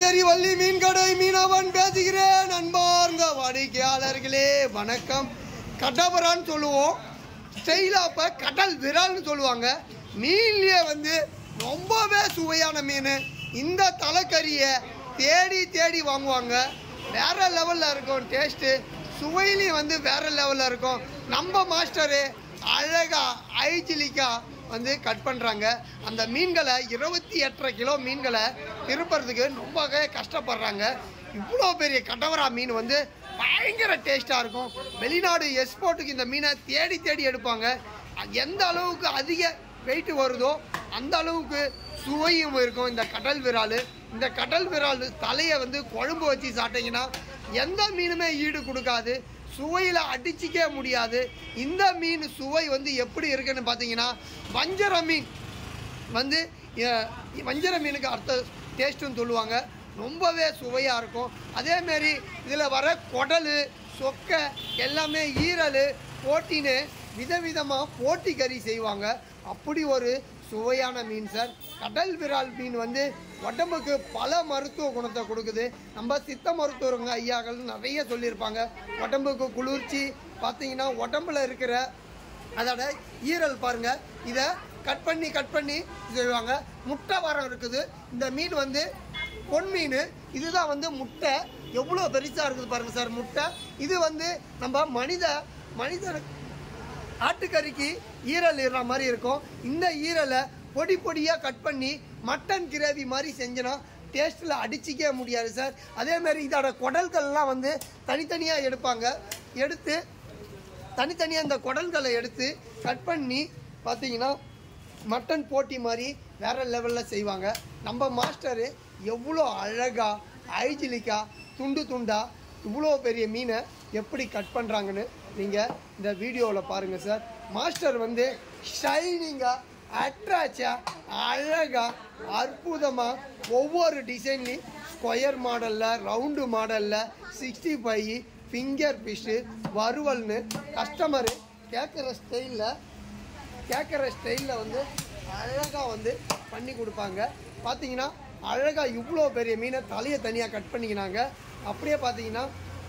சரி வள்ளி மீன் கடை மீனவன் பேசுகிறேன் அன்பார்ந்த வாடிக்கையாளர்களே வணக்கம் கடபரான்னு சொல்லுவோம் ஸ்டைலாப்ப கடல் விரால்னு சொல்லுவாங்க மீன்லயே வந்து ரொம்பவே சுவையான மீன் இந்த தலைக்கறியை தேடி தேடி வாங்குவாங்க வேற லெவலில் இருக்கும் டேஸ்ட்டு சுவையிலையும் வந்து வேற லெவலில் இருக்கும் நம்ம மாஸ்டரு அழகா ஹைஜிலிக்கா வந்து கட் பண்ணுறாங்க அந்த மீன்களை இருபத்தி எட்டரை கிலோ மீன்களை திருப்புறதுக்கு ரொம்பவே கஷ்டப்படுறாங்க இவ்வளோ பெரிய கடவரா மீன் வந்து பயங்கர டேஸ்ட்டாக இருக்கும் வெளிநாடு எக்ஸ்போர்ட்டுக்கு இந்த மீனை தேடி தேடி எடுப்பாங்க அது எந்த அளவுக்கு அதிக வெயிட் வருதோ அந்த அளவுக்கு சுவையும் இருக்கும் இந்த கடல் விரால் இந்த கடல் விரால் தலையை வந்து குழம்பு வச்சு சாப்பிட்டீங்கன்னா எந்த மீனுமே ஈடு கொடுக்காது சுவையில் அடிச்சிக்கவே முடியாது இந்த மீன் சுவை வந்து எப்படி இருக்குன்னு பார்த்தீங்கன்னா வஞ்சர மீன் வந்து அஹ், வஞ்சர மீனுக்கு அர்த்த டேஸ்ட்டுன்னு சொல்லுவாங்க ரொம்பவே சுவையாக இருக்கும் அதேமாரி இதில் வர குடல் சொக்கை எல்லாமே ஈரல் போட்டின்னு விதவிதமாக போட்டி கறி செய்வாங்க அப்படி ஒரு சுவையான மீன் சார் கடல் விரால் மீன் வந்து உடம்புக்கு பல மருத்துவ குணத்தை கொடுக்குது நம்ம சித்த மருத்துவருங்க ஐயாக்கள் நிறைய சொல்லியிருப்பாங்க உடம்புக்கு குளிர்ச்சி பார்த்தீங்கன்னா உடம்புல இருக்கிற அதோட ஈரல் பாருங்க இதை கட் பண்ணி கட் பண்ணி செய்வாங்க முட்டை வாரம் இருக்குது இந்த மீன் வந்து பொன் மீன் இதுதான் வந்து முட்டை எவ்வளோ பெருசாக இருக்குது பாருங்க சார் முட்டை இது வந்து நம்ம மனித மனிதனுக்கு ஆட்டுக்கறிக்கு ஈரல் இடுற மாதிரி இருக்கும் இந்த ஈரலை பொடி பொடியாக கட் பண்ணி மட்டன் கிரேவி மாதிரி செஞ்சோன்னா டேஸ்ட்டில் அடிச்சிக்கவே முடியாது சார் அதே மாதிரி இதோட குடல்கள்லாம் வந்து தனித்தனியாக எடுப்பாங்க எடுத்து தனித்தனியாக இந்த குடல்களை எடுத்து கட் பண்ணி பார்த்தீங்கன்னா மட்டன் போட்டி மாதிரி வேற லெவலில் செய்வாங்க நம்ம மாஸ்டரு எவ்வளோ அழகா ஹைஜிலிக்கா துண்டு துண்டா இவ்வளோ பெரிய மீனை எப்படி கட் பண்ணுறாங்கன்னு நீங்கள் இந்த வீடியோவில் பாருங்கள் சார் மாஸ்டர் வந்து ஷைனிங்காக அட்ராக்டாக அழகாக அற்புதமாக ஒவ்வொரு டிசைன்லையும் ஸ்கொயர் மாடலில் ரவுண்டு மாடலில் சிக்ஸ்டி ஃபைவ் ஃபிங்கர் ஃபிஷ்ஷு வறுவல்னு கஸ்டமரு கேட்குற ஸ்டைலில் கேட்குற ஸ்டைலில் வந்து அழகாக வந்து பண்ணி கொடுப்பாங்க பார்த்தீங்கன்னா அழகாக இவ்வளோ பெரிய மீனை தலையை தனியாக கட் பண்ணிக்கினாங்க அப்படியே பார்த்தீங்கன்னா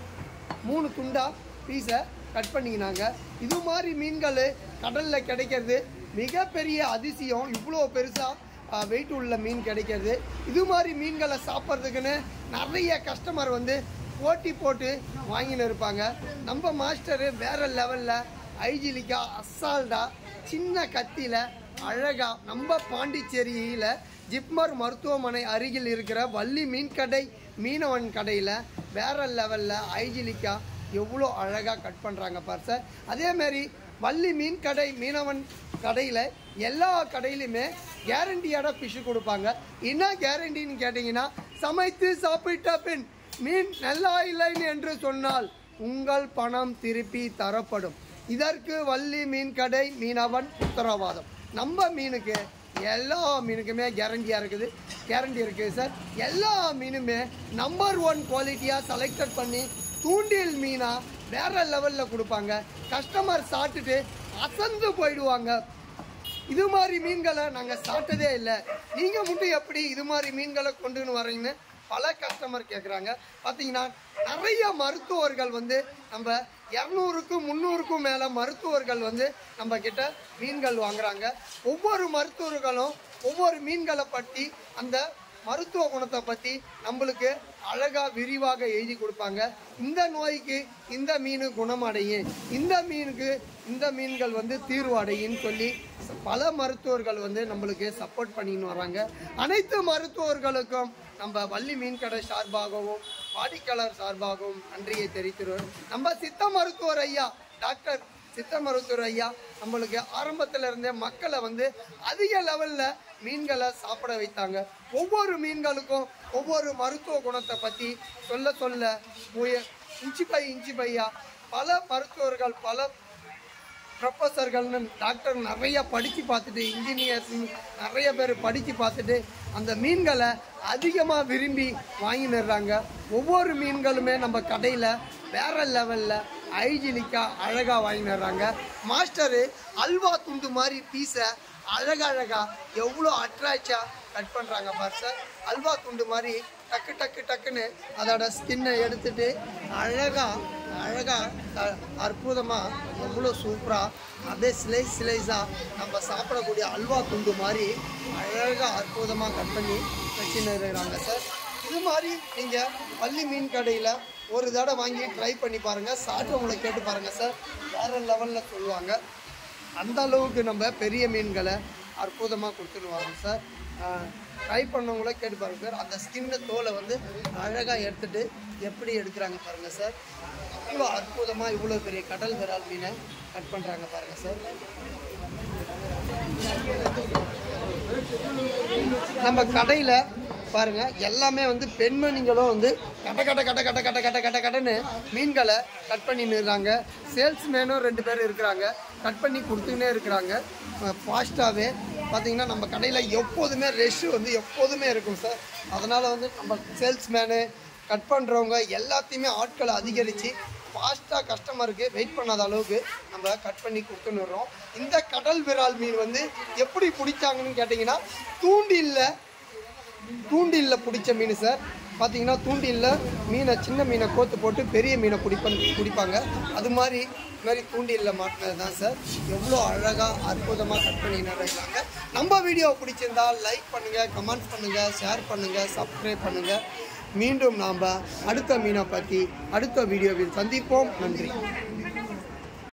மூணு துண்டா பீஸை கட் பண்ணிக்கினாங்க இது மாதிரி மீன்கள் கடலில் கிடைக்கிறது மிகப்பெரிய அதிசயம் இவ்வளோ பெருசாக வெயிட் உள்ள மீன் கிடைக்கிறது இது மாதிரி மீன்களை சாப்பிட்றதுக்குன்னு நிறைய கஸ்டமர் வந்து போட்டி போட்டு வாங்கின்னு இருப்பாங்க நம்ம மாஸ்டரு வேற லெவலில் ஹைஜீனிக்கா அசால்டா சின்ன கத்தியில் அழகா நம்ம பாண்டிச்சேரியில் ஜிப்மர் மருத்துவமனை அருகில் இருக்கிற வள்ளி மீன் கடை மீனவன் கடையில் வேற லெவலில் ஹைஜீனிக்கா எவ்வளோ அழகாக கட் பண்ணுறாங்க பார் சார் அதேமாரி வள்ளி மீன் கடை மீனவன் கடையில் எல்லா கடையிலுமே கேரண்டியோட ஃபிஷ்ஷு கொடுப்பாங்க என்ன கேரண்டின்னு கேட்டிங்கன்னா சமைத்து சாப்பிட்ட பின் மீன் நல்லா இல்லைன்னு என்று சொன்னால் உங்கள் பணம் திருப்பி தரப்படும் இதற்கு வள்ளி மீன் கடை மீனவன் உத்தரவாதம் நம்ம மீனுக்கு எல்லா மீனுக்குமே கேரண்டியாக இருக்குது கேரண்டி இருக்குது சார் எல்லா மீனுமே நம்பர் ஒன் குவாலிட்டியாக செலக்டட் பண்ணி தூண்டில் மீனாக வேற லெவலில் கொடுப்பாங்க கஸ்டமர் சாப்பிட்டுட்டு அசந்து போயிடுவாங்க இது மாதிரி மீன்களை நாங்கள் சாப்பிட்டதே இல்லை நீங்கள் மட்டும் எப்படி இது மாதிரி மீன்களை கொண்டுன்னு வரீங்கன்னு பல கஸ்டமர் கேட்குறாங்க பார்த்தீங்கன்னா நிறைய மருத்துவர்கள் வந்து நம்ம இரநூறுக்கும் முந்நூறுக்கும் மேலே மருத்துவர்கள் வந்து நம்ம கிட்ட மீன்கள் வாங்குறாங்க ஒவ்வொரு மருத்துவர்களும் ஒவ்வொரு மீன்களை பற்றி அந்த மருத்துவ குணத்தை பற்றி நம்மளுக்கு அழகாக விரிவாக எழுதி கொடுப்பாங்க இந்த நோய்க்கு இந்த மீன் குணமடையும் இந்த மீனுக்கு இந்த மீன்கள் வந்து தீர்வு அடையும்னு சொல்லி பல மருத்துவர்கள் வந்து நம்மளுக்கு சப்போர்ட் பண்ணின்னு வராங்க அனைத்து மருத்துவர்களுக்கும் நம்ம வள்ளி மீன் கடை சார்பாகவும் வாடிக்கையாளர் சார்பாகவும் நன்றியை தெரிவிக்கிறோம் நம்ம சித்த மருத்துவர் ஐயா டாக்டர் சித்த மருத்துவர் ஐயா நம்மளுக்கு ஆரம்பத்துல இருந்தே மக்களை வந்து அதிக லெவல்ல மீன்களை சாப்பிட வைத்தாங்க ஒவ்வொரு மீன்களுக்கும் ஒவ்வொரு மருத்துவ குணத்தை பத்தி சொல்ல சொல்ல முய- இன்ச்சு பை இன்ச்சு பையா பல மருத்துவர்கள் பல ப்ரொஃபஸர்கள்னு டாக்டர் நிறைய படித்து பார்த்துட்டு இன்ஜினியர்ஸ் நிறைய பேர் படித்து பார்த்துட்டு அந்த மீன்களை அதிகமாக விரும்பி வாங்கினுறாங்க ஒவ்வொரு மீன்களுமே நம்ம கடையில் வேற லெவலில் ஹைஜீனிக்காக அழகாக வாங்கினுறாங்க மாஸ்டரு அல்வா துண்டு மாதிரி பீஸை அழகழகா எவ்வளோ அட்ராக்டாக கட் பண்ணுறாங்க பாரு சார் அல்வா துண்டு மாதிரி டக்கு டக்கு டக்குன்னு அதோட ஸ்கின்னை எடுத்துட்டு அழகா அழகா அ- அற்புதமா எவ்வளோ சூப்பராக அப்படியே ஸ்லைஸ் ஸ்லைஸாக நம்ம சாப்பிடக்கூடிய அல்வா துண்டு மாதிரி அழகா அற்புதமாக கட் பண்ணி வச்சுன்னு இருக்கிறாங்க சார் இது மாதிரி நீங்கள் பள்ளி மீன் கடையில் ஒரு தடவை வாங்கி ட்ரை பண்ணி பாருங்கள் சாப்பிட்டவங்களை கேட்டு பாருங்கள் சார் வேறு லெவலில் சொல்லுவாங்க அந்த அளவுக்கு நம்ம பெரிய மீன்களை அற்புதமாக கொடுத்துருவாங்க சார் ட்ரை பண்ணவங்கள கேட்டு பாருங்க சார் அந்த ஸ்கின்ன தோலை வந்து அழகாக எடுத்துட்டு எப்படி எடுக்கிறாங்க பாருங்கள் சார் இவ்வளோ அற்புதமாக இவ்வளோ பெரிய கடல் விரால் மீனை கட் பண்ணுறாங்க பாருங்கள் சார் நம்ம கடையில் பாருங்க எல்லாமே வந்து பெண்மணிகளும் வந்து கட்ட கட்ட கட்ட கட்ட கட்ட கட்ட கட்ட கட்டன்னு மீன்களை கட் பண்ணி நிறுறாங்க சேல்ஸ்மேனும் ரெண்டு பேர் இருக்கிறாங்க கட் பண்ணி கொடுத்துக்கினே இருக்கிறாங்க ஃபாஸ்ட்டாகவே பார்த்தீங்கன்னா நம்ம கடையில் எப்போதுமே ரஷ் வந்து எப்போதுமே இருக்கும் சார் அதனால் வந்து நம்ம சேல்ஸ்மேனு கட் பண்ணுறவங்க எல்லாத்தையுமே ஆட்களை அதிகரித்து ஃபாஸ்ட்டாக கஸ்டமருக்கு வெயிட் பண்ணாத அளவுக்கு நம்ம கட் பண்ணி கொடுத்துன்னுறோம் இந்த கடல் விரால் மீன் வந்து எப்படி பிடிச்சாங்கன்னு கேட்டிங்கன்னா தூண்டில்ல தூண்டில்ல பிடிச்ச மீன் சார் பார்த்தீங்கன்னா தூண்டில்ல மீனை சின்ன மீனை கோத்து போட்டு பெரிய மீனை பிடிப்பன் பிடிப்பாங்க அது மாதிரி இது மாதிரி தூண்டில்ல மாட்டினது தான் சார் எவ்வளோ அழகாக அற்புதமாக கட் பண்ணி நிறைகிறாங்க நம்ம வீடியோ பிடிச்சிருந்தா லைக் பண்ணுங்கள் கமெண்ட் பண்ணுங்கள் ஷேர் பண்ணுங்கள் சப்ஸ்கிரைப் பண்ணுங்கள் மீண்டும் நாம் அடுத்த மீனை பற்றி அடுத்த வீடியோவில் சந்திப்போம் நன்றி